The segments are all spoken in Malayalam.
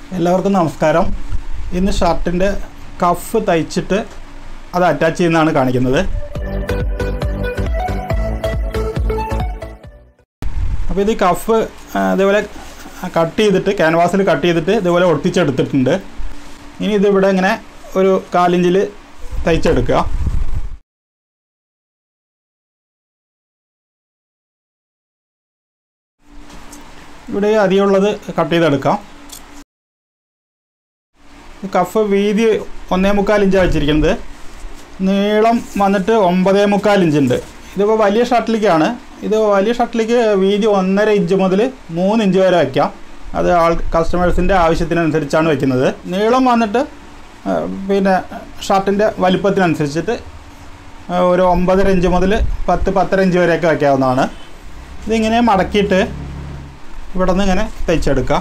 എല്ലാവർക്കും നമസ്കാരം ഇന്ന് ഷർട്ടിൻ്റെ കഫ് തയ്ച്ചിട്ട് അത് അറ്റാച്ച് ചെയ്യുന്നതാണ് കാണിക്കുന്നത് അപ്പോൾ ഇത് കഫ് ആ, ഇതേപോലെ കട്ട് ചെയ്തിട്ട് ക്യാൻവാസിൽ കട്ട് ചെയ്തിട്ട് ഇതേപോലെ ഒട്ടിച്ചെടുത്തിട്ടുണ്ട് ഇനി ഇതിവിടെ ഇങ്ങനെ ഒരു കാലിഞ്ചിൽ തയ്ച്ചെടുക്കുക ഇവിടെ അധികമുള്ളത് കട്ട് ചെയ്തെടുക്കാം ഈ കഫ് വീതി ഒന്നേ മുക്കാൽ ഇഞ്ചാണ് വെച്ചിരിക്കുന്നത് നീളം വന്നിട്ട് ഒമ്പതേ മുക്കാൽ ഇഞ്ചുണ്ട് ഇതിപ്പോൾ വലിയ ഷർട്ടിലേക്കാണ് ഇത് വലിയ ഷർട്ടിലേക്ക് വീതി ഒന്നര ഇഞ്ച് മുതൽ മൂന്ന് ഇഞ്ച് വരെ വയ്ക്കാം അത് ആൾ കസ്റ്റമേഴ്സിൻ്റെ ആവശ്യത്തിനനുസരിച്ചാണ് വയ്ക്കുന്നത് നീളം വന്നിട്ട് ആ, പിന്നെ ഷർട്ടിൻ്റെ വലിപ്പത്തിനനുസരിച്ചിട്ട് ആ, ഒരു ഒമ്പതര ഇഞ്ച് മുതൽ പത്ത് പത്തര ഇഞ്ച് വരെയൊക്കെ വയ്ക്കാവുന്നതാണ് ഇതിങ്ങനെ മടക്കിയിട്ട് ഇവിടെ നിന്ന് ഇങ്ങനെ തയ്ച്ചെടുക്കാം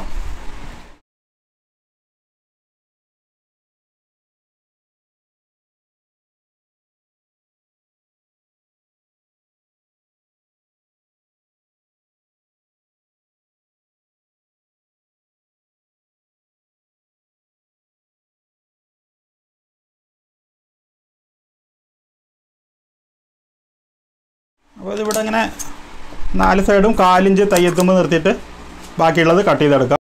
അപ്പോൾ ഇതിവിടെ ഇങ്ങനെ നാല് സൈഡും കാലിഞ്ച് തയ്യെത്തുമ്പോൾ നിർത്തിയിട്ട് ബാക്കിയുള്ളത് കട്ട് ചെയ്തെടുക്കാം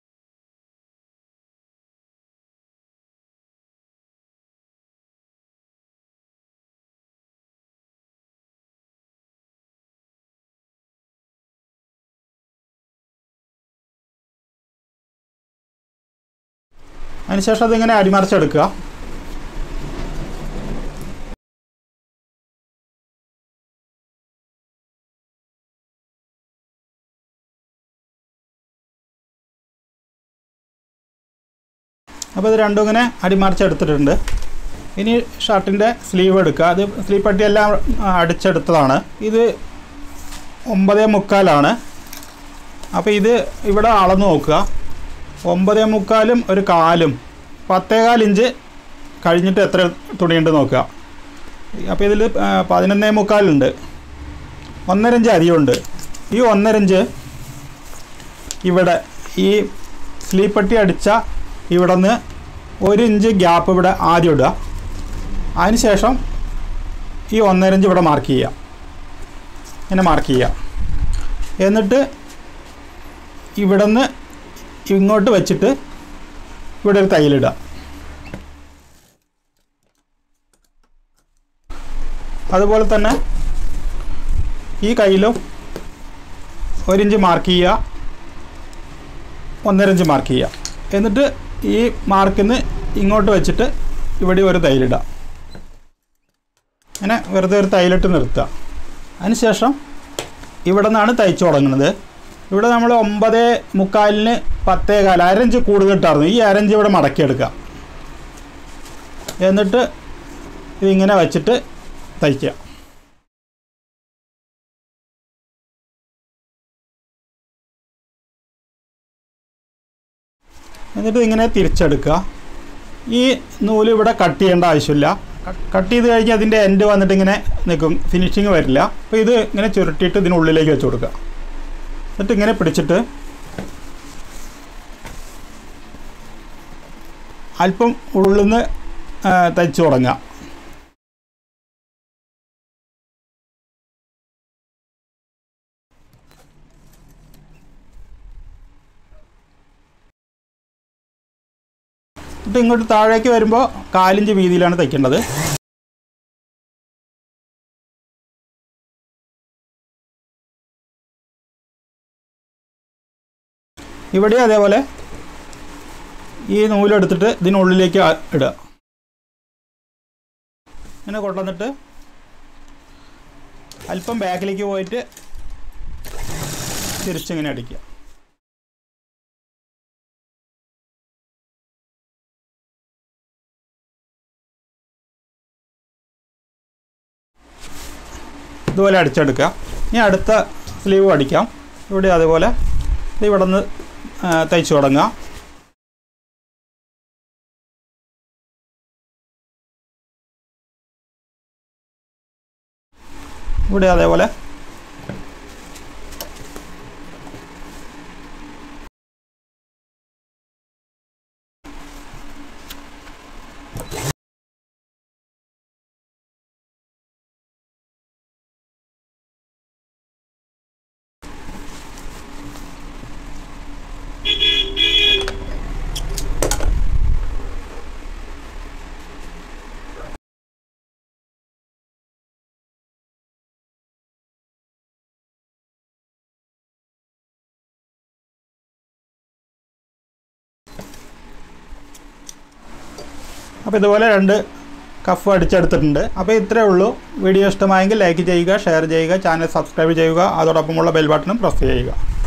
അതിനുശേഷം അതിങ്ങനെ അടിമറിച്ചെടുക്കുക അപ്പോൾ ഇത് രണ്ടും ഇങ്ങനെ അടിമറിച്ചെടുത്തിട്ടുണ്ട് ഇനി ഷർട്ടിൻ്റെ സ്ലീവ് എടുക്കുക അത് സ്ലീവ് പട്ടിയെല്ലാം ആ, അടിച്ചെടുത്തതാണ് ഇത് ഒമ്പതേ മുക്കാലാണ് അപ്പോൾ ഇത് ഇവിടെ അളന്ന് നോക്കുക ഒമ്പതേ മുക്കാലും ഒരു കാലും പത്തേകാൽ ഇഞ്ച് കഴിഞ്ഞിട്ട് എത്ര തുണിയുണ്ട് നോക്കുക അപ്പോൾ ഇതിൽ പതിനൊന്നേ മുക്കാലുണ്ട് ഒന്നര ഇഞ്ച് അധികമുണ്ട് ഈ ഒന്നര ഇഞ്ച് ഇവിടെ ഈ സ്ലീവ് പട്ടി അടിച്ച ഇവിടെ നിന്ന് ഒരു ഇഞ്ച് ഗ്യാപ്പ് ഇവിടെ ആദ്യം ഇടുക അതിനുശേഷം ഈ ഒന്നര ഇഞ്ച് ഇവിടെ മാർക്ക് ചെയ്യുക ഇങ്ങനെ മാർക്ക് ചെയ്യുക എന്നിട്ട് ഇവിടെ നിന്ന് ഇങ്ങോട്ട് വെച്ചിട്ട് ഇവിടെ ഒരു തയ്യലിടുക അതുപോലെ തന്നെ ഈ കയ്യിലും ഒരിഞ്ച് മാർക്ക് ചെയ്യുക ഒന്നര ഇഞ്ച് മാർക്ക് ചെയ്യുക എന്നിട്ട് ഈ മാർക്കിൽ നിന്ന് ഇങ്ങോട്ട് വെച്ചിട്ട് ഇവിടെ ഒരു തൈലിടുക അങ്ങനെ വെറുതെ ഒരു തൈലിട്ട് നിർത്തുക അതിനുശേഷം ഇവിടെ നിന്നാണ് തയ്ച്ചു തുടങ്ങുന്നത് ഇവിടെ നമ്മൾ ഒമ്പത് മുക്കാലിന് പത്തേ കാല് അരഞ്ച് കൂടുതൽ ഇട്ടായിരുന്നു ഈ അരഞ്ച് ഇവിടെ മടക്കിയെടുക്കുക എന്നിട്ട് ഇതിങ്ങനെ വെച്ചിട്ട് തയ്ക്കുക എന്നിട്ട് ഇങ്ങനെ തിരിച്ചെടുക്കുക ഈ നൂല് ഇവിടെ കട്ട് ചെയ്യേണ്ട ആവശ്യമില്ല കട്ട് ചെയ്ത് കഴിഞ്ഞ് അതിൻ്റെ എൻഡ് വന്നിട്ട് ഇങ്ങനെ നിൽക്കും ഫിനിഷിങ് വരില്ല അപ്പോൾ ഇത് ഇങ്ങനെ ചുരുട്ടിയിട്ട് ഇതിനുള്ളിലേക്ക് വെച്ച് കൊടുക്കുക എന്നിട്ട് ഇങ്ങനെ പിടിച്ചിട്ട് അല്പം ഉള്ളിൽ നിന്ന് തയ്ച്ച് തുടങ്ങുക എന്നിട്ട് ഇങ്ങോട്ട് താഴേക്ക് വരുമ്പോൾ കാലിഞ്ച് വീതിയിലാണ് തയ്ക്കേണ്ടത് ഇവിടെ അതേപോലെ ഈ നൂലെടുത്തിട്ട് ഇതിനുള്ളിലേക്ക് ആ- ഇടുക ഇങ്ങനെ കൊണ്ടുവന്നിട്ട് അല്പം ബാക്കിലേക്ക് പോയിട്ട് തിരിച്ചിങ്ങനെ അടിക്കുക ഇതുപോലെ അടിച്ചെടുക്കുക ഇനി അടുത്ത സ്ലീവ് അടിക്കാം ഇവിടെ അതേപോലെ ഇത് ഇവിടെ നിന്ന് തയ്ച്ചു തുടങ്ങുക ഇവിടെ അതേപോലെ അപ്പോൾ ഇതുപോലെ രണ്ട് കഫ് അടിച്ചെടുത്തിട്ടുണ്ട് അപ്പോൾ ഇത്രയേ ഉള്ളൂ വീഡിയോ ഇഷ്ടമായെങ്കിൽ ലൈക്ക് ചെയ്യുക ഷെയർ ചെയ്യുക ചാനൽ സബ്സ്ക്രൈബ് ചെയ്യുക അതോടൊപ്പമുള്ള ബെൽ ബട്ടണും പ്രസ് ചെയ്യുക